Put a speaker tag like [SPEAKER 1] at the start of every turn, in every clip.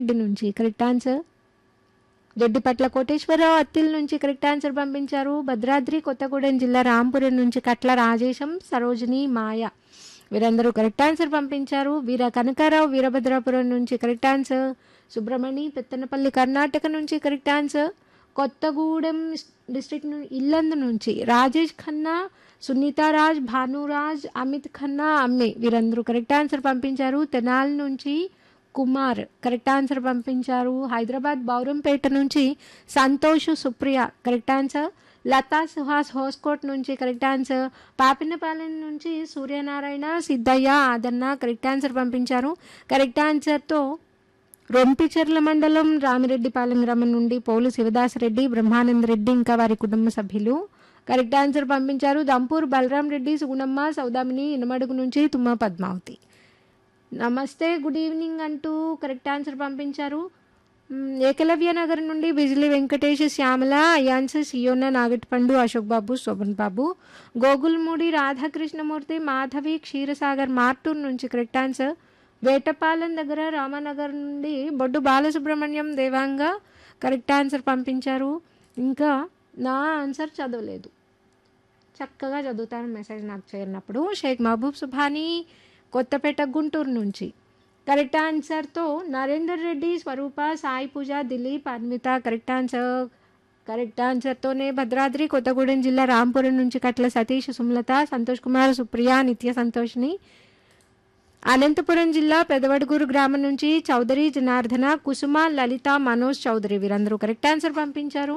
[SPEAKER 1] రెడ్డి నుంచి correct answer Doddipatla Koteswararao Attili నుంచి correct answer పంపించారు భద్రాద్రి కొత్తగూడెం జిల్లా రాంపురం నుంచి కట్ల రాజేశం సరోజిని మాయ వీరందరూ కరెక్ట్ ఆన్సర్ పంపించారు వీర కనకారావు వీరభద్రాపురం నుంచి కరెక్ట్ ఆన్సర్ సుబ్రమణి పెత్తనపల్లి కర్ణాటక నుంచి కరెక్ట్ ఆన్సర్ కొత్తగూడెం డిస్ట్రిక్ట్ ను ఇల్లందు నుంచి రాజేష్ ఖన్నా సునీతారాజ్ భానురాజ్ అమిత్ ఖన్నా అమ్మే వీరందరూ కరెక్ట్ ఆన్సర్ పంపించారు తెనాల్ నుంచి కుమార్ కరెక్ట్ ఆన్సర్ పంపించారు హైదరాబాద్ బౌరంపేట నుంచి సంతోష్ సుప్రియ కరెక్ట్ ఆన్సర్ లతా సుహాస్ హోస్కోట్ నుంచి కరెక్ట్ ఆన్సర్ పాపినపాలెం నుంచి సూర్యనారాయణ సిద్ధయ్య ఆదన్న కరెక్ట్ ఆన్సర్ పంపించారు కరెక్ట్ ఆన్సర్తో రొంపిచెర్ల మండలం రామిరెడ్డిపాలెం గ్రామం నుండి పోలు శివదాసరెడ్డి బ్రహ్మానంద రెడ్డి ఇంకా వారి కుటుంబ సభ్యులు కరెక్ట్ ఆన్సర్ పంపించారు దంపూర్ బలరాం రెడ్డి సుగుణమ్మ సౌదామిని ఇనమడుగు నుంచి తుమ్మ పద్మావతి నమస్తే గుడ్ ఈవినింగ్ అంటూ కరెక్ట్ ఆన్సర్ పంపించారు మ్, ఏకలవ్య నగర్ నుండి బిజిలి వెంకటేష్ శ్యామల అయాన్స్ సియోన నాగటిపండు అశోక్ బాబు శోభన్ బాబు గోగుల్మూడి రాధాకృష్ణమూర్తి మాధవి క్షీరసాగర్ మార్టూర్ నుంచి కరెక్ట్ ఆన్సర్ వేటపాలెం దగ్గర రామనగర్ నుండి బొడ్డు బాలసుబ్రహ్మణ్యం దేవాంగ కరెక్ట్ ఆన్సర్ పంపించారు ఇంకా నా ఆన్సర్ చదవలేదు చక్కగా చదువుతాను మెసేజ్ నాకు చేరినప్పుడు షేక్ మహబూబ్ సుభానీ కొత్తపేట గుంటూరు నుంచి కరెక్ట్ ఆన్సర్తో Narender Reddy Swaroopa Sai Pooja Dilip Anvitha correct answer correct ఆన్సర్తోనే భద్రాద్రి కొత్తగూడెం జిల్లా రాంపురం నుంచి కట్ల సతీష్ సుమలత సంతోష్ కుమార్ సుప్రియ నిత్య సంతోష్ని అనంతపురం జిల్లా పెదవడుగురు గ్రామం నుంచి చౌదరి జనార్దన కుసుమ లలిత మనోజ్ చౌదరి వీరందరూ కరెక్ట్ ఆన్సర్ పంపించారు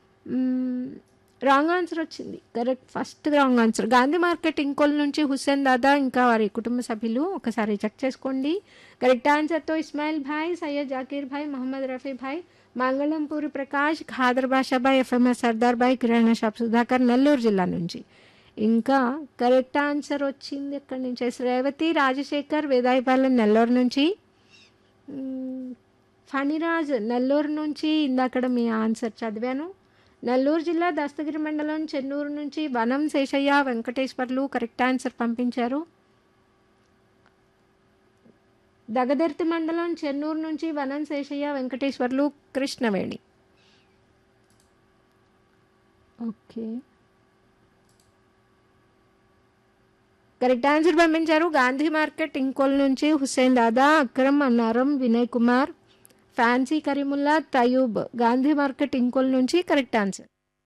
[SPEAKER 1] రాంగ్ ఆన్సర్ వచ్చింది correct first wrong answer Gandhi market Inkol నుంచి హుస్సేన్ దాదా ఇంకా వారి కుటుంబ సభ్యులు ఒకసారి చెక్ చేసుకోండి కరెక్ట్ ఆన్సర్తో ఇస్మాయిల్ భాయ్ సయ్యద్ జాకీర్ భాయ్ మహమ్మద్ రఫీ భాయ్ మంగళంపూరి ప్రకాష్ ఖాదర్ బాషాబాయ్ ఎఫ్ఎంఎస్ సర్దార్ భాయ్ కిరాణా షాప్ సుధాకర్ నెల్లూరు జిల్లా నుంచి ఇంకా కరెక్ట్ ఆన్సర్ వచ్చింది ఎక్కడి నుంచి రేవతి రాజశేఖర్ వేదాయపాలెం నెల్లూరు నుంచి మ్, ఫణిరాజ్ నెల్లూరు నుంచి ఇందాకడ మీ ఆన్సర్ చదివాను నెల్లూరు జిల్లా దస్తగిరి మండలం చెన్నూరు నుంచి వనం శేషయ్య వెంకటేశ్వర్లు కరెక్ట్ ఆన్సర్ పంపించారు దగదర్తి మండలం చెన్నూరు నుంచి Vanam Seshaiah Venkateswarlu Krishnaveni okay correct answer పంపించారు గాంధీ మార్కెట్ ఇంకోల్ నుంచి హుస్సేన్ దాదా అక్రమ్ అన్నారం వినయ్ కుమార్ ఫ్యాన్సీ కరీముల్లా తయూబ్ గాంధీ మార్కెట్ ఇంకోల్ నుంచి కరెక్ట్ ఆన్సర్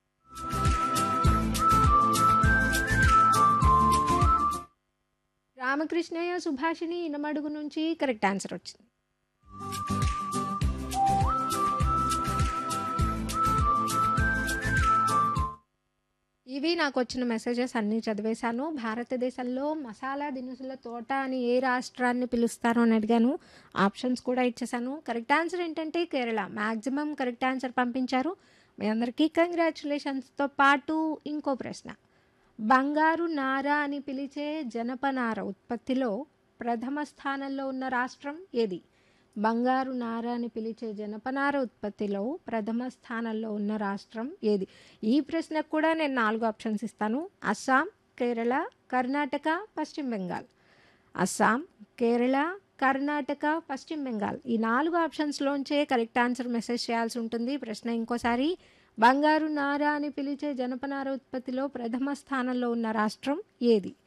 [SPEAKER 1] రామకృష్ణయ్య సుభాషిణి ఇనమడుగు నుంచి కరెక్ట్ ఆన్సర్ వచ్చింది ఇవి నాకు వచ్చిన మెసేజెస్ అన్నీ చదివేశాను భారతదేశంలో మసాలా దినుసుల తోట అని ఏ రాష్ట్రాన్ని పిలుస్తారో అని అడిగాను ఆప్షన్స్ కూడా ఇచ్చేసాను కరెక్ట్ ఆన్సర్ ఏంటంటే కేరళ మ్యాక్సిమం కరెక్ట్ ఆన్సర్ పంపించారు మీ అందరికీ కంగ్రాచులేషన్స్తో పాటు ఇంకో ప్రశ్న బంగారు నార అని పిలిచే జనపనార ఉత్పత్తిలో ప్రథమ స్థానంలో ఉన్న రాష్ట్రం ఏది బంగారు నార అని పిలిచే జనపనార ఉత్పత్తిలో ప్రథమ స్థానంలో ఉన్న రాష్ట్రం ఏది ఈ ప్రశ్నకు కూడా నేను నాలుగు ఆప్షన్స్ ఇస్తాను అస్సాం కేరళ కర్ణాటక పశ్చిమ బెంగాల్ అస్సాం కేరళ కర్ణాటక పశ్చిమ బెంగాల్ ఈ నాలుగు ఆప్షన్స్లోంచే కరెక్ట్ ఆన్సర్ మెసేజ్ చేయాల్సి ఉంటుంది ప్రశ్న ఇంకోసారి బంగారు నార అని పిలిచే జనపనార ఉత్పత్తిలో ప్రథమ స్థానంలో ఉన్న రాష్ట్రం ఏది